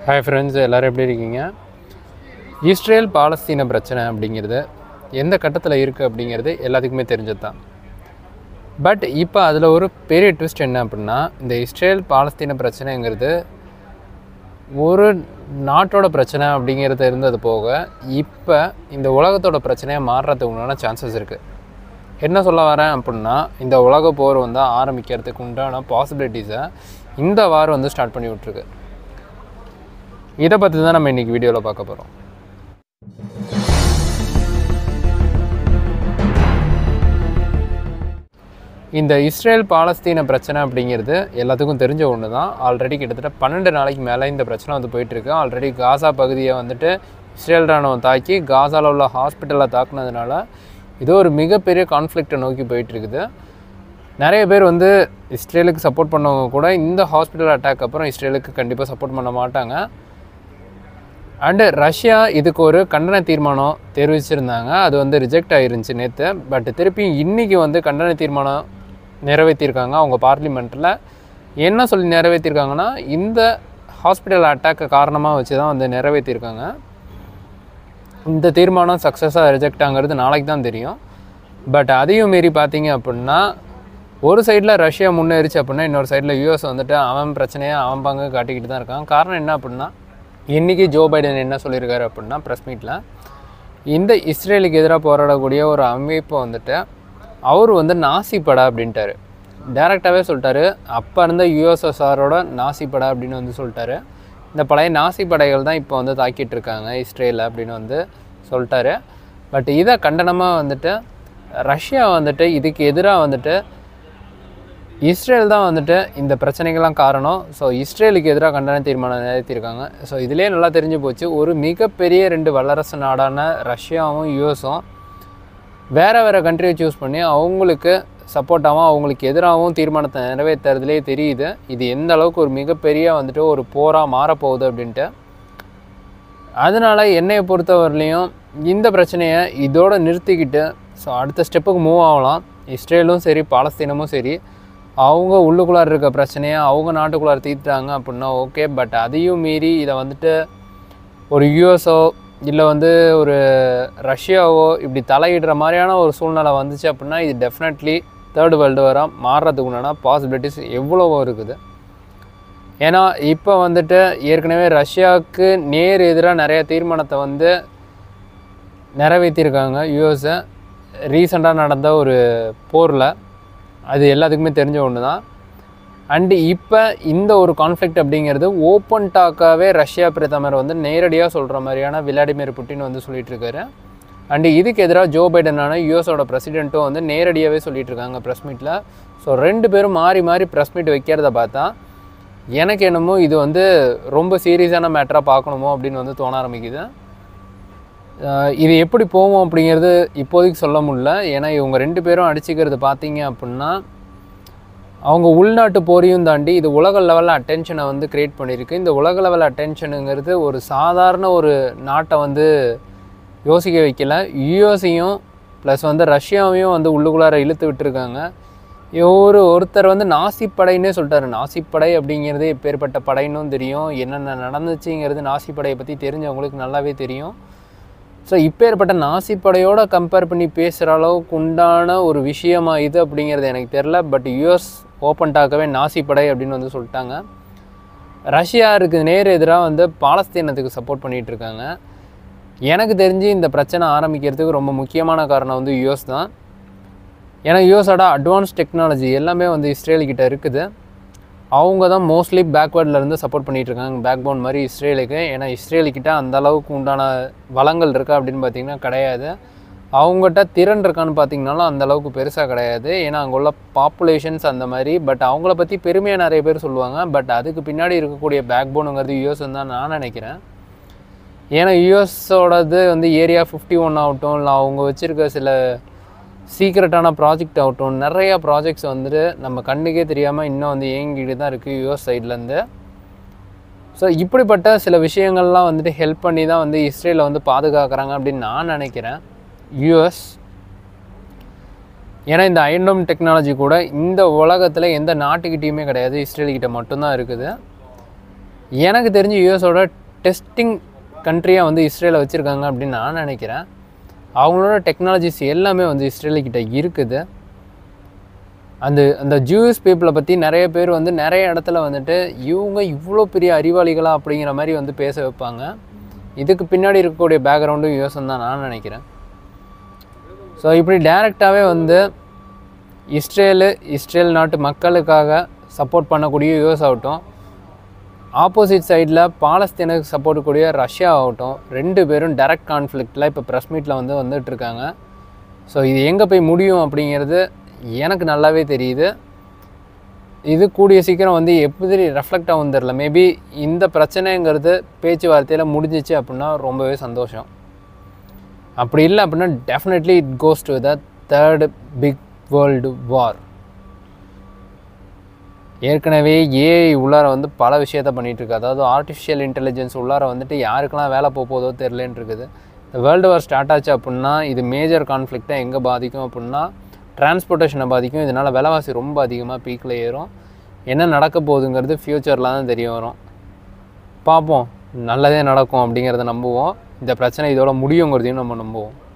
hi friends எல்லோரும் எப்படி இருக்கீங்க இஸ்ரேல் பாலஸ்தீன பிரச்சனை அப்படிங்கிறது எந்த கட்டத்தில் இருக்குது அப்படிங்கிறது எல்லாத்துக்குமே தெரிஞ்சது தான் பட் இப்போ அதில் ஒரு பெரிய ட்விஸ்ட் என்ன அப்படின்னா இந்த இஸ்ரேல் பாலஸ்தீன பிரச்சனைங்கிறது ஒரு நாட்டோட பிரச்சனை அப்படிங்கிறது இருந்தது போக இப்போ இந்த உலகத்தோட பிரச்சனையாக மாறுறதுக்கு உண்டான சான்சஸ் இருக்குது என்ன சொல்ல வரேன் அப்படின்னா இந்த உலக போர் வந்து ஆரம்பிக்கிறதுக்கு உண்டான பாசிபிலிட்டிஸை இந்த வார் வந்து ஸ்டார்ட் பண்ணி விட்ருக்கு இதை பற்றி தான் நம்ம இன்றைக்கி வீடியோவில் பார்க்க போகிறோம் இந்த இஸ்ரேல் பாலஸ்தீன பிரச்சனை அப்படிங்கிறது எல்லாத்துக்கும் தெரிஞ்ச ஒன்று தான் ஆல்ரெடி கிட்டத்தட்ட பன்னெண்டு நாளைக்கு மேலே இந்த பிரச்சனை வந்து போயிட்டுருக்கு ஆல்ரெடி காசா பகுதியை வந்துட்டு இஸ்ரேல் ராணுவம் தாக்கி காசாவில் உள்ள ஹாஸ்பிட்டலில் தாக்குனதுனால இது ஒரு மிகப்பெரிய கான்ஃப்ளிக்டை நோக்கி போயிட்டுருக்குது நிறைய பேர் வந்து இஸ்ரேலுக்கு சப்போர்ட் பண்ணவங்க கூட இந்த ஹாஸ்பிட்டல் அட்டாக் அப்புறம் இஸ்ரேலுக்கு கண்டிப்பாக சப்போர்ட் பண்ண மாட்டாங்க அண்டு ரஷ்யா இதுக்கு ஒரு கண்டன தீர்மானம் தெரிவிச்சிருந்தாங்க அது வந்து ரிஜெக்ட் ஆயிருந்துச்சு நேற்று பட் திருப்பி இன்றைக்கி வந்து கண்டன தீர்மானம் நிறைவேற்றியிருக்காங்க அவங்க பார்லிமெண்ட்டில் என்ன சொல்லி நிறைவேற்றிருக்காங்கன்னா இந்த ஹாஸ்பிட்டல் அட்டாக்கை காரணமாக வச்சு தான் வந்து நிறைவேற்றிருக்காங்க இந்த தீர்மானம் சக்ஸஸாக ரிஜெக்ட் ஆங்கிறது நாளைக்கு தான் தெரியும் பட் அதையும் மீறி பார்த்தீங்க அப்படின்னா ஒரு சைடில் ரஷ்யா முன்னேறிச்சு அப்படின்னா இன்னொரு சைடில் யூஎஸ் வந்துட்டு அவன் பிரச்சனையை அவன் பங்கு காட்டிக்கிட்டு தான் இருக்கான் காரணம் என்ன அப்படின்னா இன்றைக்கி ஜோ பைடன் என்ன சொல்லியிருக்காரு அப்படின்னா ப்ரெஸ் மீட்டில் இந்த இஸ்ரேலுக்கு எதிராக போராடக்கூடிய ஒரு அமைப்பை வந்துட்டு அவர் வந்து நாசிப்படா அப்படின்ட்டாரு டேரெக்டாகவே சொல்லிட்டாரு அப்போ இருந்த யுஎஸ்எஸ்ஆரோட நாசிப்படா அப்படின்னு வந்து சொல்லிட்டாரு இந்த பழைய நாசி படைகள் தான் இப்போ வந்து தாக்கிட்டு இருக்காங்க இஸ்ரேலில் அப்படின்னு வந்து சொல்லிட்டாரு பட் இதை கண்டனமாக வந்துட்டு ரஷ்யா வந்துட்டு இதுக்கு எதிராக வந்துட்டு இஸ்ரேல் தான் வந்துட்டு இந்த பிரச்சனைகள்லாம் காரணம் ஸோ இஸ்ரேலுக்கு எதிராக கண்டன தீர்மானம் நிறைவேற்றிருக்காங்க ஸோ இதிலே நல்லா தெரிஞ்சு போச்சு ஒரு மிகப்பெரிய ரெண்டு வல்லரசு நாடான ரஷ்யாவும் யூஎஸும் வேறு வேறு கண்ட்ரியை சூஸ் பண்ணி அவங்களுக்கு சப்போர்ட்டாகவும் அவங்களுக்கு எதிராகவும் தீர்மானத்தை நிறைவேற்றுறதுலே தெரியுது இது எந்த அளவுக்கு ஒரு மிகப்பெரிய வந்துட்டு ஒரு போராக மாறப்போகுது அப்படின்ட்டு அதனால் என்னையை பொறுத்தவரையிலையும் இந்த பிரச்சனையை இதோடு நிறுத்திக்கிட்டு ஸோ அடுத்த ஸ்டெப்புக்கு மூவ் ஆகலாம் இஸ்ரேலும் சரி பாலஸ்தீனமும் சரி அவங்க உள்ளுக்குள்ளார இருக்க பிரச்சனையை அவங்க நாட்டுக்குள்ளார தீர்த்துட்டாங்க அப்படின்னா ஓகே பட் அதையும் மீறி இதை வந்துட்டு ஒரு யூஎஸோ இல்லை வந்து ஒரு ரஷ்யாவோ இப்படி தலையிடுற மாதிரியான ஒரு சூழ்நிலை வந்துச்சு அப்படின்னா இது டெஃபினெட்லி தேர்ட் வேர்ல்டு வராக மாறுறதுக்கு உண்டான பாசிபிலிட்டிஸ் எவ்வளவோ இருக்குது ஏன்னா இப்போ வந்துட்டு ஏற்கனவே ரஷ்யாவுக்கு நேர் எதிராக நிறைய தீர்மானத்தை வந்து நிறைவேற்றியிருக்காங்க யூஎஸை ரீசெண்டாக நடந்த ஒரு போரில் அது எல்லாத்துக்குமே தெரிஞ்ச ஒன்று தான் அண்டு இப்போ இந்த ஒரு கான்ஃப்ளிக்ட் அப்படிங்கிறது ஓப்பன் டாக்காகவே ரஷ்யா பிரதமர் வந்து நேரடியாக சொல்கிற மாதிரியான விளாடிமிர் புட்டின் வந்து சொல்லிட்டு இருக்காரு அண்டு இதுக்கு எதிராக ஜோ பைடனான யூஎஸோட பிரசிடெண்ட்டும் வந்து நேரடியாகவே சொல்லிட்டு இருக்காங்க ப்ரெஸ் மீட்டில் ஸோ ரெண்டு பேரும் மாறி மாறி ப்ரெஸ் மீட் வைக்கிறத பார்த்தா எனக்கு என்னமோ இது வந்து ரொம்ப சீரியஸான மேட்டராக பார்க்கணுமோ அப்படின்னு வந்து தோண ஆரம்பிக்குது இது எப்படி போவோம் அப்படிங்கிறது இப்போதைக்கு சொல்ல முடியல ஏன்னா இவங்க ரெண்டு பேரும் அடிச்சுக்கிறது பார்த்தீங்க அப்படின்னா அவங்க உள்நாட்டு போரையும் தாண்டி இது உலக லெவலில் அட்டென்ஷனை வந்து க்ரியேட் பண்ணியிருக்கு இந்த உலக லெவல் அட்டென்ஷனுங்கிறது ஒரு சாதாரண ஒரு நாட்டை வந்து யோசிக்க வைக்கல யூஎஸையும் ப்ளஸ் வந்து ரஷ்யாவையும் வந்து உள்ளுக்குள்ளார இழுத்து விட்டுருக்காங்க ஒரு ஒருத்தர் வந்து நாசிப்படைன்னே சொல்லிட்டாரு நாசிப்படை அப்படிங்கிறது எப்பேற்பட்ட படைன்னும் தெரியும் என்னென்ன நடந்துச்சுங்கிறது நாசிப்படையை பற்றி தெரிஞ்சவங்களுக்கு நல்லாவே தெரியும் ஸோ இப்பேற்பட்ட நாசிப்படையோட கம்பேர் பண்ணி பேசுகிற அளவுக்கு உண்டான ஒரு விஷயமா இது அப்படிங்கிறது எனக்கு தெரில பட் யூஎஸ் ஓப்பன் டாக்கவே நாசிப்படை அப்படின்னு வந்து சொல்லிட்டாங்க ரஷ்யாவுக்கு நேர் எதிராக வந்து பாலஸ்தீனத்துக்கு சப்போர்ட் பண்ணிகிட்டு இருக்காங்க எனக்கு தெரிஞ்சு இந்த பிரச்சனை ஆரம்பிக்கிறதுக்கு ரொம்ப முக்கியமான காரணம் வந்து யூஎஸ் தான் ஏன்னா யூஎஸோட அட்வான்ஸ் டெக்னாலஜி எல்லாமே வந்து இஸ்ரேலுக்கிட்ட இருக்குது அவங்க தான் மோஸ்ட்லி பேக்வேர்ட்லேருந்து சப்போர்ட் பண்ணிகிட்டு இருக்காங்க பேக் போன் மாதிரி இஸ்ரேலுக்கு ஏன்னா இஸ்ரேலுக்கிட்ட அந்த அளவுக்கு உண்டான வளங்கள் இருக்கா அப்படின்னு பார்த்தீங்கன்னா கிடையாது அவங்ககிட்ட திறன் இருக்கான்னு பார்த்தீங்கனாலும் அந்த அளவுக்கு பெருசாக கிடையாது ஏன்னா அங்கே உள்ள பாப்புலேஷன்ஸ் அந்த மாதிரி பட் அவங்கள பற்றி பெருமையாக நிறைய பேர் சொல்லுவாங்க பட் அதுக்கு பின்னாடி இருக்கக்கூடிய பேக் போனுங்கிறது யூஎஸ் தான் நான் நினைக்கிறேன் ஏன்னா யூஎஸோடது வந்து ஏரியா ஃபிஃப்டி ஒன் ஆகட்டும் இல்லை அவங்க வச்சுருக்க சில சீக்ரெட்டான ப்ராஜெக்ட் ஆகட்டும் நிறையா ப்ராஜெக்ட்ஸ் வந்துட்டு நம்ம கண்ணுக்கே தெரியாமல் இன்னும் வந்து இயங்கிட்டு தான் இருக்குது யூஎஸ் சைட்லேருந்து ஸோ இப்படிப்பட்ட சில விஷயங்கள்லாம் வந்துட்டு ஹெல்ப் பண்ணி தான் வந்து இஸ்ரேலை வந்து பாதுகாக்கிறாங்க அப்படின்னு நான் நினைக்கிறேன் யூஎஸ் ஏன்னா இந்த அயன்டோம் டெக்னாலஜி கூட இந்த உலகத்தில் எந்த நாட்டுக்கிட்டேயுமே கிடையாது இஸ்ரேல்கிட்ட மட்டும்தான் இருக்குது எனக்கு தெரிஞ்சு யூஎஸோட டெஸ்டிங் கண்ட்ரியாக வந்து இஸ்ரேலை வச்சுருக்காங்க அப்படின்னு நான் நினைக்கிறேன் அவங்களோட டெக்னாலஜிஸ் எல்லாமே வந்து இஸ்ரேலுக்கிட்ட இருக்குது அந்த அந்த ஜூஸ் பீப்புளை பற்றி நிறைய பேர் வந்து நிறைய இடத்துல வந்துட்டு இவங்க இவ்வளோ பெரிய அறிவாளிகளா அப்படிங்கிற மாதிரி வந்து பேச வைப்பாங்க இதுக்கு பின்னாடி இருக்கக்கூடிய பேக்ரவுண்டும் யூஎஸ்ன்னு தான் நான் நினைக்கிறேன் ஸோ இப்படி டைரெக்டாகவே வந்து இஸ்ரேலு இஸ்ரேல் நாட்டு மக்களுக்காக சப்போர்ட் பண்ணக்கூடிய யூஎஸ் ஆகட்டும் ஆப்போசிட் சைடில் பாலஸ்தீனுக்கு சப்போர்ட் கூடிய ரஷ்யா ஆகட்டும் ரெண்டு பேரும் டைரக்ட் கான்ஃப்ளிக்டில் இப்போ ப்ரெஸ் மீட்டில் வந்து வந்துட்டு இருக்காங்க ஸோ இது எங்கே போய் முடியும் அப்படிங்கிறது எனக்கு நல்லாவே தெரியுது இது கூடிய சீக்கிரம் வந்து எப்படி ரெஃப்ளெக்ட் ஆகும் தெரில மேபி இந்த பிரச்சனைங்கிறது பேச்சுவார்த்தையில் முடிஞ்சிச்சு அப்படின்னா ரொம்பவே சந்தோஷம் அப்படி இல்லை அப்படின்னா definitely it goes to the third big world war ஏற்கனவே ஏஐ உள்ளார வந்து பல விஷயத்த பண்ணிகிட்டு இருக்கு அதாவது ஆர்டிஃபிஷியல் இன்டெலிஜென்ஸ் உள்ளார வந்துட்டு யாருக்கெல்லாம் வேலை போக போதோ தெரிலன்னு இருக்குது இந்த வேர்ல்டு வார் ஸ்டார்ட் ஆச்சு அப்படின்னா இது மேஜர் கான்ஃப்ளிக்டை எங்கே பாதிக்கும் அப்படின்னா டிரான்ஸ்போர்ட்டேஷனை பாதிக்கும் இதனால் விலைவாசி ரொம்ப அதிகமாக பீக்கில் ஏறும் என்ன நடக்க போகுதுங்கிறது ஃப்யூச்சரில் தான் தெரிய வரும் பார்ப்போம் நல்லதே நடக்கும் அப்படிங்கிறத நம்புவோம் இந்த பிரச்சனை இதோட முடியுங்கிறதையும் நம்ம நம்புவோம்